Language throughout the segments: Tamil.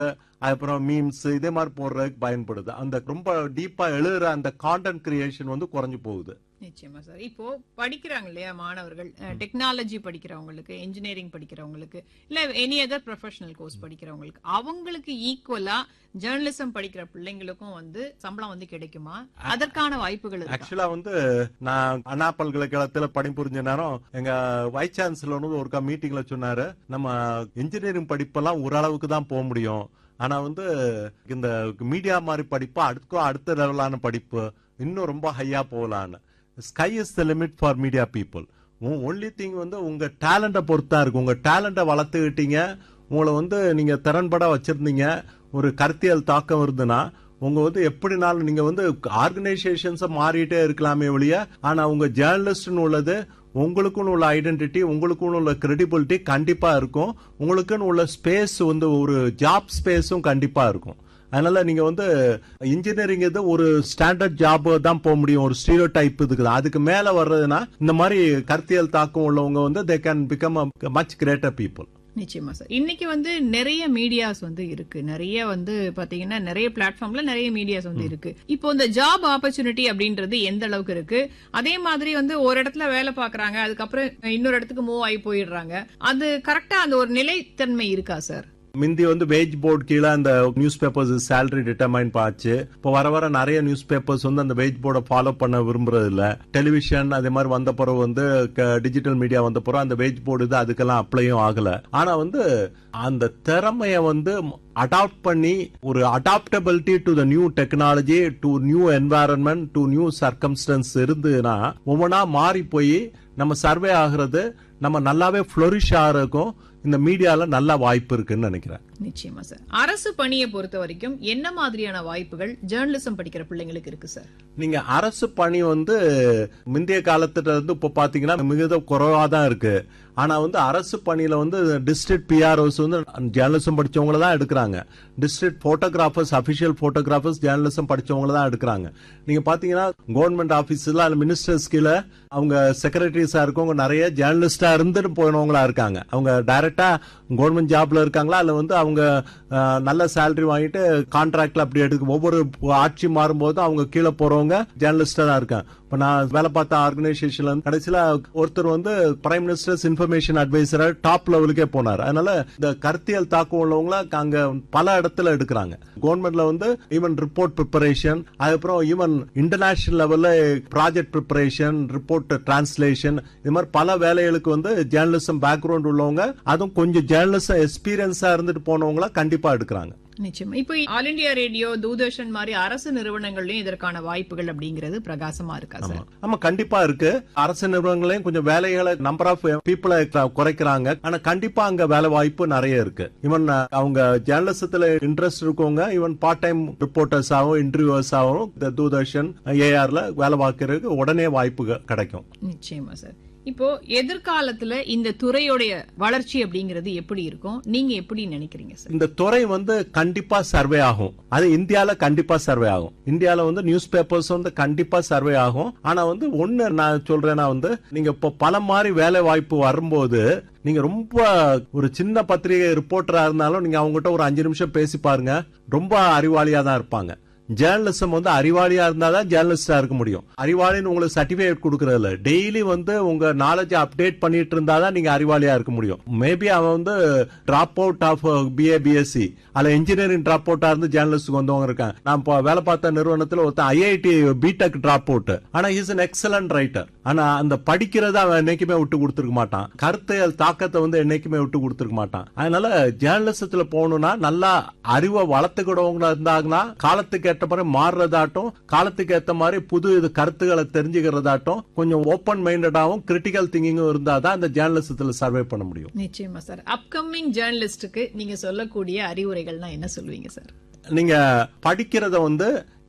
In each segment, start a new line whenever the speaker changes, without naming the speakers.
அப்புறம் மீம்ஸ் இதே மாதிரி போடுறதுக்கு பயன்படுது அந்த ரொம்ப டீப்பா எழுதுற அந்த கான்டென்ட் கிரியேஷன் வந்து குறைஞ்சு போகுது
நிச்சயமா சார் இப்போ படிக்கிறாங்க இல்லையா மாணவர்கள் டெக்னாலஜி படிக்கிறவங்களுக்கு இன்ஜினியரிங் படிக்கிறவங்களுக்கு இல்ல எனி அதர் ப்ரொஃபஷனல் கோர்ஸ் படிக்கிறவங்களுக்கு அவங்களுக்கு ஈக்குவலா ஜேர்னலிசம் படிக்கிற பிள்ளைங்களுக்கும் வந்து சம்பளம் வந்து கிடைக்குமா அதற்கான வாய்ப்புகள் இருக்கா
ஆக்சுவலா வந்து நான் அண்ணா பல்கலைக்கழகத்துல பணிபுரிஞ்ச நேரம் எங்க வைஸ் சான்சலர் வந்து ஒருக்கா மீட்டிங்ல சொன்னாரு நம்ம இன்ஜினியரிங் படிப்பெல்லாம் ஓரளவுக்கு தான் போக முடியும் ஆனா வந்து இந்த மீடியா மாதிரி படிப்பு அடுத்த அடுத்த லெவலான படிப்பு இன்னும் ரொம்ப ஹையா போகலான்னு sky is the limit for media people only thing வந்து உங்க டேலண்ட்டை பொறுத்தா இருக்கு உங்க டேலண்ட்டை வளர்த்துக்கிட்டீங்க உங்களை வந்து நீங்க திறன்பட வச்சிருந்தீங்க ஒரு கருத்தியல் தாக்கம் இருந்ததுன்னா உங்க வந்து எப்படினாலும் நீங்க வந்து ஆர்கனைசேஷன்ஸை மாறிட்டே இருக்கலாமே ஒழிய ஆனா உங்க ஜேர்னலிஸ்ட்னு உள்ளது உங்களுக்குன்னு உள்ள ஐடென்டிட்டி உங்களுக்குன்னு உள்ள கிரெடிபிலிட்டி கண்டிப்பா இருக்கும் உங்களுக்குன்னு உள்ள ஸ்பேஸ் வந்து ஒரு ஜாப் ஸ்பேஸும் கண்டிப்பா இருக்கும் அதனால நீங்க வந்து இன்ஜினியரிங் இது ஒரு ஸ்டாண்டர்ட் ஜாப் தான் போக முடியும் ஒரு ஸ்டீரியோ டைப் இருக்குது அதுக்கு மேல வர்றதுன்னா இந்த மாதிரி கருத்தியல் தாக்கம் உள்ளவங்க வந்து they can become much greater people
நிச்சயமா சார் இன்னைக்கு வந்து நிறைய மீடியாஸ் வந்து இருக்கு நிறைய வந்து பாத்தீங்கன்னா நிறைய பிளாட்ஃபார்ம்ல நிறைய மீடியாஸ் வந்து இருக்கு இப்போ இந்த ஜாப் ஆப்பர்ச்சுனிட்டி அப்படின்றது எந்த அளவுக்கு இருக்கு அதே மாதிரி வந்து ஒரு இடத்துல வேலை பாக்குறாங்க அதுக்கப்புறம் இன்னொரு இடத்துக்கு மூவ் ஆகி போயிடுறாங்க அது கரெக்டா அந்த ஒரு நிலைத்தன்மை இருக்கா சார்
முந்தி வந்து வேஜ் போர்டு கீழே அந்த நியூஸ் பேப்பர்ஸ் சேலரி டிட்டர்மைன் பாச்சு இப்போ வர வர நிறைய நியூஸ் பேப்பர்ஸ் வந்து அந்த வேஜ் போர்டை ஃபாலோ பண்ண விரும்புறது இல்ல டெலிவிஷன் அதே மாதிரி வந்த பிறகு வந்து டிஜிட்டல் மீடியா வந்த பிறகு அந்த வேஜ் போர்டு இது அதுக்கெல்லாம் அப்ளையும் ஆகல ஆனா வந்து அந்த திறமைய வந்து அடாப்ட் பண்ணி ஒரு adaptability to the new technology to new environment to new circumstances இருந்ததுன்னா ஒவ்வொன்றா மாறி போய் நம்ம சர்வே ஆகுறது நம்ம நல்லாவே ஃப்ளோரிஷ் ஆகிறதுக்கும் இந்த மீடியால நல்ல வாய்ப்பு இருக்குன்னு நினைக்கிறேன்
நிச்சயமா சார் அரசு பணியை பொறுத்த வரைக்கும் என்ன மாதிரியான வாய்ப்புகள் ஜேர்னலிசம் படிக்கிற பிள்ளைங்களுக்கு இருக்கு சார்
நீங்க அரசு பணி வந்து முந்தைய காலத்துல இருந்து இப்ப பாத்தீங்கன்னா மிகுந்த குறைவா தான் இருக்கு ஆனா வந்து அரசு பணியில வந்து டிஸ்ட்ரிக்ட் பிஆர்ஓஸ் வந்து ஜேர்னலிசம் படிச்சவங்கள தான் எடுக்கிறாங்க district photographers official photographers journalism படிச்சவங்கள தான் எடுக்கிறாங்க நீங்க பாத்தீங்கன்னா கவர்மெண்ட் ஆபீஸ்ல அல்ல மினிஸ்டர்ஸ் கீழே அவங்க செக்ரட்டரிஸா இருக்கவங்க நிறைய ஜேர்னலிஸ்டா இருந்துட்டு போனவங்களா இருக்காங்க அவங்க டைரக்டா கவர்மெண்ட் ஜாப்ல இருக்காங்களா அல்ல வந்து அவங்க அஹ், நல்ல சேலரி வாங்கிட்டு கான்ட்ராக்ட்ல அப்படி எடுக்க ஒவ்வொரு ஆட்சி மாறும்போது அவங்க கீழே போறவங்க ஜேர்னலிஸ்டா தான் இருக்காங்க இப்ப நான் வேலை பார்த்த ஆர்கனைசேஷன்ல வந்து கடைசியில ஒருத்தர் வந்து பிரைம் மினிஸ்டர்ஸ் இன்ஃபர்மேஷன் அட்வைசரா டாப் லெவலுக்கே போனார் அதனால இந்த கருத்தியல் தாக்கம் உள்ளவங்கள அங்க பல இடத்துல எடுக்கிறாங்க கவர்மெண்ட்ல வந்து ஈவன் ரிப்போர்ட் ப்ரிப்பரேஷன் அதுக்கப்புறம் ஈவன் இன்டர்நேஷனல் லெவல்ல ப்ராஜெக்ட் ப்ரிப்பரேஷன் ரிப்போர்ட் டிரான்ஸ்லேஷன் இது மாதிரி பல வேலைகளுக்கு வந்து ஜேர்னலிசம் பேக்ரவுண்ட் உள்ளவங்க அதுவும் கொஞ்சம் ஜேர்னலிசம் எக்ஸ்பீரியன்ஸா இருந்துட்டு போனவங்கள கண்டிப்பா எடுக்கிறாங்க
நிச்சயமா இப்போ ஆல் இந்தியா ரேடியோ தூர்தர்ஷன் மாதிரி அரசு நிறுவனங்கள்லயும் இதற்கான வாய்ப்புகள் அப்படிங்கிறது பிரகாசமா இருக்கா சார்
ஆமா கண்டிப்பா இருக்கு அரசு நிறுவனங்களையும் கொஞ்சம் வேலைகளை நம்பர் ஆஃப் பீப்புளை குறைக்கிறாங்க ஆனா கண்டிப்பா அங்க வேலை வாய்ப்பு நிறைய இருக்கு ஈவன் அவங்க ஜேர்னலிசத்துல இன்ட்ரெஸ்ட் இருக்கவங்க ஈவன் பார்ட் டைம் ரிப்போர்ட்டர்ஸ் ஆகும் இன்டர்வியூவர்ஸ் ஆகும் இந்த தூர்தர்ஷன் ஏஆர்ல வேலை பார்க்கறதுக்கு உடனே வாய்ப்பு க- கிடைக்கும்
நிச்சயமா சார் இப்போ எதிர்காலத்துல இந்த துறையோடைய வளர்ச்சி அப்படிங்கிறது எப்படி இருக்கும் நீங்க எப்படி நினைக்கிறீங்க சார்
இந்த துறை வந்து கண்டிப்பா சர்வே ஆகும் அது இந்தியால கண்டிப்பா சர்வே ஆகும் இந்தியால வந்து நியூஸ் பேப்பர்ஸ் வந்து கண்டிப்பா சர்வே ஆகும் ஆனா வந்து ஒண்ணு நான் சொல்றேன்னா வந்து நீங்க இப்போ பல மாதிரி வேலை வாய்ப்பு வரும்போது நீங்க ரொம்ப ஒரு சின்ன பத்திரிகை ரிப்போர்ட்டரா இருந்தாலும் நீங்க அவங்ககிட்ட ஒரு அஞ்சு நிமிஷம் பேசி பாருங்க ரொம்ப அறிவாளியா தான் இருப்பாங்க ஜேர்னலிசம் வந்து அறிவாளியா இருந்தாதான் ஜேர்னலிஸ்டா இருக்க முடியும் அறிவாளின்னு உங்களுக்கு சர்டிபிகேட் கொடுக்கறது இல்ல டெய்லி வந்து உங்க நாலேஜ் அப்டேட் பண்ணிட்டு இருந்தாதான் நீங்க அறிவாளியா இருக்க முடியும் மேபி அவன் வந்து drop out of BA BSc அல்ல இன்ஜினியரிங் டிராப் அவுட்டா இருந்து ஜேர்னலிஸ்ட் வந்தவங்க இருக்காங்க நான் இப்போ வேலை பார்த்த நிறுவனத்தில் ஒருத்தன் ஐஐடி பிடெக் டிராப் அவுட் ஆனா இஸ் an எக்ஸலன்ட் ரைட்டர் ஆனா அந்த படிக்கிறத அவன் என்னைக்குமே விட்டு கொடுத்துருக்க மாட்டான் கருத்தியல் தாக்கத்தை வந்து என்னைக்குமே விட்டு கொடுத்துருக்க மாட்டான் அதனால ஜேர்னலிசத்துல போகணும்னா நல்லா அறிவை வளர்த்துக்கிடவங்களா இருந்தாங்கன்னா காலத்துக்கு ஏற்ற மாதிரி மாறுறதாட்டும் காலத்துக்கு ஏற்ற மாதிரி புது இது கருத்துக்களை தெரிஞ்சுக்கிறதாட்டும் கொஞ்சம் ஓப்பன் மைண்டடாவும் கிரிட்டிக்கல் திங்கிங்கும் இருந்தாதான் இந்த ஜேர்னலிசத்துல சர்வே பண்ண முடியும்
நிச்சயமா சார் அப்கமிங் ஜேர்னலிஸ்டுக்கு நீங்க சொல்லக்கூடிய அறிவுரைகள்னா என்ன சொல்லுவீங்க சார்
நீங்க படிக்கிறத வந்து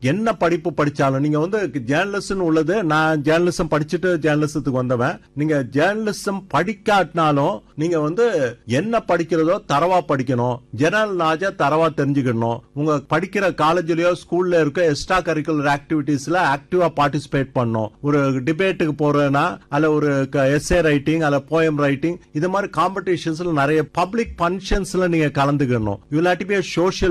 என்ன படிப்பு படிச்சாலும் நீங்க வந்து ஜேர்னலிஸ்ட் உள்ளது நான் ஜேர்னலிசம் படிச்சுட்டு ஜேர்னலிசத்துக்கு வந்தவன் நீங்க ஜேர்னலிசம் படிக்காட்டினாலும் நீங்க வந்து என்ன படிக்கிறதோ தரவா படிக்கணும் ஜெனரல் நாஜா தரவா தெரிஞ்சுக்கணும் உங்க படிக்கிற காலேஜ்லயோ ஸ்கூல்ல இருக்க எக்ஸ்ட்ரா கரிக்குலர் ஆக்டிவிட்டீஸ்ல ஆக்டிவா பார்ட்டிசிபேட் பண்ணணும் ஒரு டிபேட்டுக்கு போறேன்னா அல்ல ஒரு எஸ்ஏ ரைட்டிங் அல்ல போயம் ரைட்டிங் இது மாதிரி காம்படிஷன்ஸ்ல நிறைய பப்ளிக் ஃபங்க்ஷன்ஸ்ல நீங்க கலந்துக்கணும் யூ லாட் பி சோஷியல்